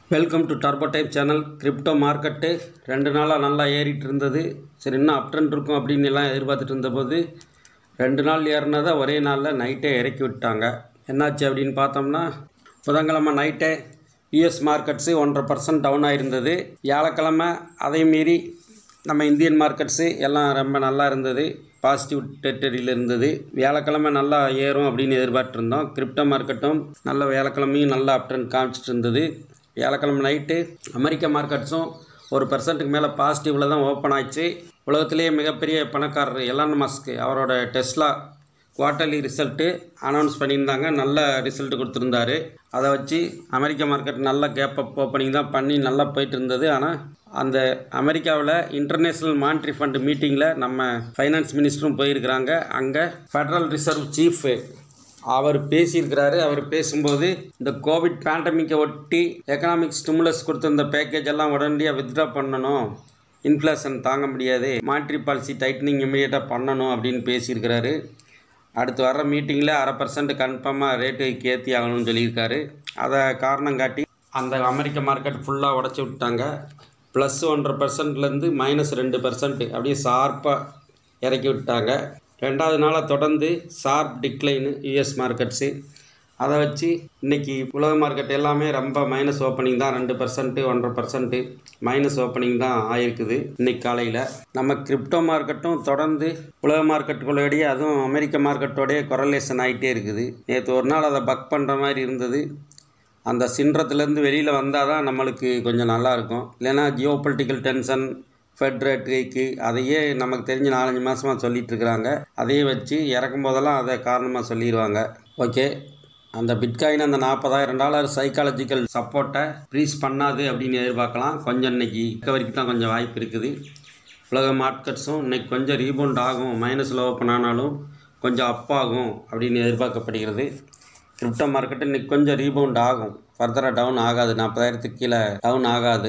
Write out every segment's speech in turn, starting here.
welcome to turbo type channel crypto market ரெண்டு நாளாக நல்லா ஏறிட்டு இருந்தது சரி இன்னும் அப் ட்ரெண்ட் இருக்கும் அப்படின்னு எல்லாம் எதிர்பார்த்துட்டு இருந்தபோது ரெண்டு நாள் ஏறினதை ஒரே நாளில் நைட்டே இறக்கி விட்டாங்க என்னாச்சு அப்படின்னு பார்த்தோம்னா புதன்கிழமை நைட்டே யூஎஸ் மார்க்கெட்ஸு ஒன்றரை பர்சன்ட் டவுன் ஆகிருந்தது வியாழக்கிழமை அதை மீறி நம்ம இந்தியன் மார்க்கெட்ஸு எல்லாம் ரொம்ப நல்லா இருந்தது பாசிட்டிவ் டெரிட்டரியில் இருந்தது வியாழக்கிழமை நல்லா ஏறும் அப்படின்னு எதிர்பார்த்துருந்தோம் கிரிப்டோ மார்க்கெட்டும் நல்ல வியாழக்கிழமையும் நல்லா அப் ட்ரெண்ட் காமிச்சிட்டு இருந்தது வியாழக்கிழமை நைட்டு அமெரிக்க மார்க்கெட்ஸும் ஒரு பர்சன்ட்டுக்கு மேலே பாசிட்டிவில் தான் ஓப்பன் ஆச்சு உலகத்திலேயே மிகப்பெரிய பணக்காரர் எலான் மஸ்க் அவரோட டெஸ்லா குவார்ட்டர்லி ரிசல்ட்டு அனௌன்ஸ் பண்ணியிருந்தாங்க நல்ல ரிசல்ட் கொடுத்துருந்தாரு அதை வச்சு அமெரிக்க மார்க்கெட் நல்ல கேப் அப் ஓப்பனிங் தான் பண்ணி நல்லா போயிட்டு இருந்தது ஆனால் அந்த அமெரிக்காவில் இன்டர்நேஷ்னல் மானிட்ரி ஃபண்ட் மீட்டிங்கில் நம்ம ஃபைனான்ஸ் மினிஸ்டரும் போயிருக்கிறாங்க அங்கே ஃபெடரல் ரிசர்வ் சீஃப் அவர் பேசியிருக்கிறாரு அவர் பேசும்போது இந்த கோவிட் பேண்டமிக்கை ஒட்டி எக்கனாமிக் ஸ்டிமுலஸ் கொடுத்த இந்த பேக்கேஜ் எல்லாம் உடனடியாக வித்ட்ரா பண்ணணும் இன்ஃப்ளேஷன் தாங்க முடியாது மானிட்ரி பாலிசி டைட்டனிங் இமீடியட்டாக பண்ணணும் அப்படின்னு பேசியிருக்கிறாரு அடுத்து வர்ற மீட்டிங்கில் அரை பர்சன்ட் கன்ஃபார்மாக ரேட்டு ஏற்றி ஆகணும்னு சொல்லியிருக்காரு அதை காரணம் காட்டி அந்த அமெரிக்க மார்க்கெட் ஃபுல்லாக உடச்சி விட்டாங்க ப்ளஸ் ஒன்றரை பர்சன்ட்லேருந்து மைனஸ் ரெண்டு பர்சன்ட் அப்படியே ஷார்ப்பாக இறக்கி விட்டாங்க ரெண்டாவது நாளாக தொடர்ந்து ஷார்ப் டிக்ளைனு யூஎஸ் மார்க்கெட்ஸு அதை வச்சு இன்றைக்கி உலக மார்க்கெட் எல்லாமே ரொம்ப மைனஸ் ஓப்பனிங் தான் ரெண்டு பர்சன்ட்டு ஒன்றரை பர்சன்ட்டு மைனஸ் ஓப்பனிங் தான் ஆயிருக்குது இன்னைக்கு காலையில் நம்ம கிரிப்டோ மார்க்கெட்டும் தொடர்ந்து உலக மார்க்கெட்டுகளோடைய அதுவும் அமெரிக்க மார்க்கெட்டோடைய கொரலேஷன் ஆகிட்டே இருக்குது நேற்று ஒரு நாள் அதை பக் பண்ணுற மாதிரி இருந்தது அந்த சின்றத்துலேருந்து வெளியில் வந்தால் தான் நம்மளுக்கு கொஞ்சம் நல்லாயிருக்கும் இல்லைன்னா geo political tension Fed rate ஹைக்கு அதையே நமக்கு தெரிஞ்சு நாலஞ்சு மாதமாக சொல்லிட்டு இருக்கிறாங்க அதையே வச்சு இறக்கும் போதெல்லாம் அதை காரணமாக சொல்லிடுவாங்க ஓகே அந்த பிட்காயின் அந்த நாற்பதாயிரம் டாலர் சைக்காலஜிக்கல் சப்போர்ட்டை ப்ரீஸ் பண்ணாது அப்படின்னு எதிர்பார்க்கலாம் கொஞ்சம் இன்னைக்கு வரைக்கும் தான் கொஞ்சம் வாய்ப்பு இருக்குது உலக மார்க்கெட்ஸும் இன்னைக்கு கொஞ்சம் ரீபவுண்ட் ஆகும் மைனஸில் ஓப்பன் ஆனாலும் கொஞ்சம் அப் ஆகும் அப்படின்னு எதிர்பார்க்கப்படுகிறது கிரிப்டோ மார்க்கெட்டு இன்னைக்கு கொஞ்சம் ரீபவுண்ட் ஆகும் ஃபர்தராக டவுன் ஆகாது நாற்பதாயிரத்துக்கு கீழே டவுன் ஆகாது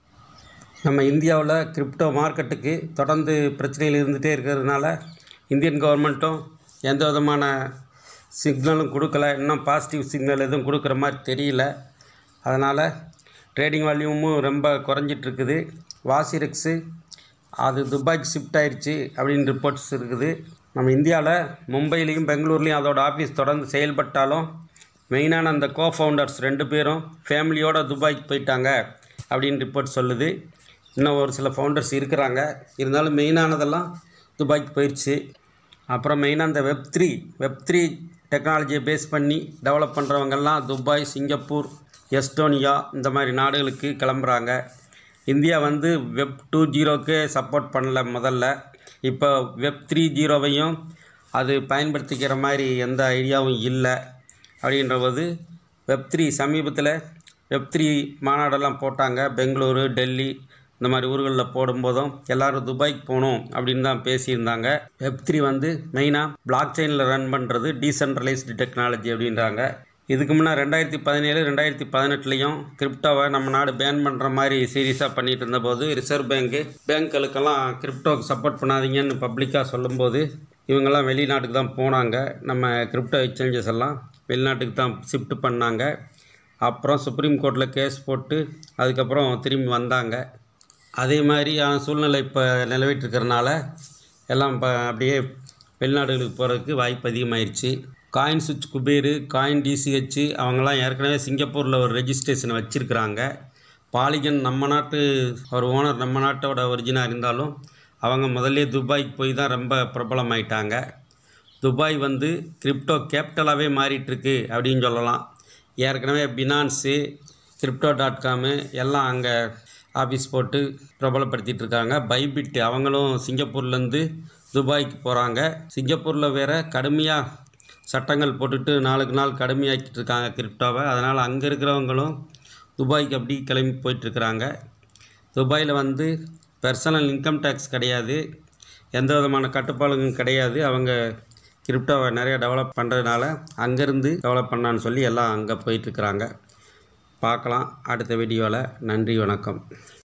நம்ம இந்தியாவில் கிரிப்டோ மார்க்கெட்டுக்கு தொடர்ந்து பிரச்சனைகள் இருந்துகிட்டே இருக்கிறதுனால இந்தியன் கவர்மெண்ட்டும் எந்த விதமான சிக்னலும் கொடுக்கல இன்னும் பாசிட்டிவ் சிக்னல் எதுவும் கொடுக்குற மாதிரி தெரியல அதனால் ட்ரேடிங் வால்யூமும் ரொம்ப குறைஞ்சிட்ருக்குது வாசிரெக்ஸு அது துபாய்க்கு ஷிஃப்ட் ஆயிடுச்சு அப்படின்னு ரிப்போர்ட்ஸ் இருக்குது நம்ம இந்தியாவில் மும்பையிலையும் பெங்களூர்லேயும் அதோட ஆஃபீஸ் தொடர்ந்து செயல்பட்டாலும் மெயினான அந்த கோ ஃபவுண்டர்ஸ் ரெண்டு பேரும் ஃபேமிலியோட துபாய்க்கு போயிட்டாங்க அப்படின்னு ரிப்போர்ட் சொல்லுது இன்னும் ஒரு சில ஃபவுண்டர்ஸ் இருக்கிறாங்க இருந்தாலும் மெயினானதெல்லாம் துபாய்க்கு போயிடுச்சு அப்புறம் மெயினாக இந்த வெப் த்ரீ வெப் த்ரீ டெக்னாலஜியை பேஸ் பண்ணி டெவலப் பண்ணுறவங்கெல்லாம் துபாய் சிங்கப்பூர் எஸ்டோனியா இந்த மாதிரி நாடுகளுக்கு கிளம்புறாங்க இந்தியா வந்து வெப் டூ ஜீரோக்கே சப்போர்ட் பண்ணல முதல்ல இப்போ வெப் த்ரீ ஜீரோவையும் அது பயன்படுத்திக்கிற மாதிரி எந்த ஐடியாவும் இல்லை அப்படின்றபோது வெப் த்ரீ சமீபத்தில் வெப் த்ரீ மாநாடெல்லாம் போட்டாங்க பெங்களூரு டெல்லி இந்த மாதிரி ஊர்களில் போடும்போதும் எல்லோரும் துபாய்க்கு போகணும் அப்படின்னு தான் பேசியிருந்தாங்க வெப் த்ரீ வந்து மெயினாக பிளாக் செயினில் ரன் பண்ணுறது டீசென்ட்ரலைஸ்டு டெக்னாலஜி அப்படின்றாங்க இதுக்கு முன்னே ரெண்டாயிரத்தி பதினேழு ரெண்டாயிரத்தி பதினெட்டுலேயும் கிரிப்டோவை நம்ம நாடு பேன் பண்ணுற மாதிரி சீரியஸாக பண்ணிகிட்டு இருந்தபோது ரிசர்வ் பேங்க்கு பேங்க்குகளுக்கெல்லாம் கிரிப்டோக்கு சப்போர்ட் பண்ணாதீங்கன்னு பப்ளிக்காக சொல்லும்போது இவங்கெல்லாம் வெளிநாட்டுக்கு தான் போனாங்க நம்ம கிரிப்டோ எக்ஸ்சேஞ்சஸ் எல்லாம் வெளிநாட்டுக்கு தான் ஷிஃப்ட் பண்ணாங்க அப்புறம் சுப்ரீம் கோர்ட்டில் கேஸ் போட்டு அதுக்கப்புறம் திரும்பி வந்தாங்க அதே மாதிரியான சூழ்நிலை இப்போ நிலவிட்டுருக்கிறனால எல்லாம் இப்போ அப்படியே வெளிநாடுகளுக்கு போகிறதுக்கு வாய்ப்பு அதிகமாயிருச்சு காயின் சுவிட்ச் குபேரு காயின் டிசிஹெச் அவங்கெல்லாம் ஏற்கனவே சிங்கப்பூரில் ஒரு ரெஜிஸ்ட்ரேஷன் வச்சுருக்கிறாங்க பாலிகன் நம்ம நாட்டு ஒரு ஓனர் நம்ம நாட்டோட ஒரிஜினாக இருந்தாலும் அவங்க முதல்ல துபாய்க்கு போய் தான் ரொம்ப பிரபலமாயிட்டாங்க துபாய் வந்து கிரிப்டோ கேபிட்டலாகவே மாறிட்டுருக்கு அப்படின்னு சொல்லலாம் ஏற்கனவே பினான்ஸு கிரிப்டோ டாட் காமு எல்லாம் அங்கே ஆஃபீஸ் போட்டு பிரபலப்படுத்திட்டு இருக்காங்க பைபிட் அவங்களும் சிங்கப்பூர்லேருந்து துபாய்க்கு போகிறாங்க சிங்கப்பூரில் வேறு கடுமையாக சட்டங்கள் போட்டுட்டு நாளுக்கு நாள் கடுமையாக்கிட்டு இருக்காங்க கிரிப்டோவை அதனால் அங்கே இருக்கிறவங்களும் துபாய்க்கு அப்படி கிளம்பி போயிட்டுருக்குறாங்க துபாயில் வந்து பர்சனல் இன்கம் டேக்ஸ் கிடையாது எந்த விதமான கட்டுப்பாடுகளும் கிடையாது அவங்க கிரிப்டோவை நிறைய டெவலப் பண்ணுறதுனால அங்கேருந்து டெவலப் பண்ணான்னு சொல்லி எல்லாம் அங்கே போயிட்டுருக்குறாங்க பார்க்கலாம் அடுத்த வீடியோவில் நன்றி வணக்கம்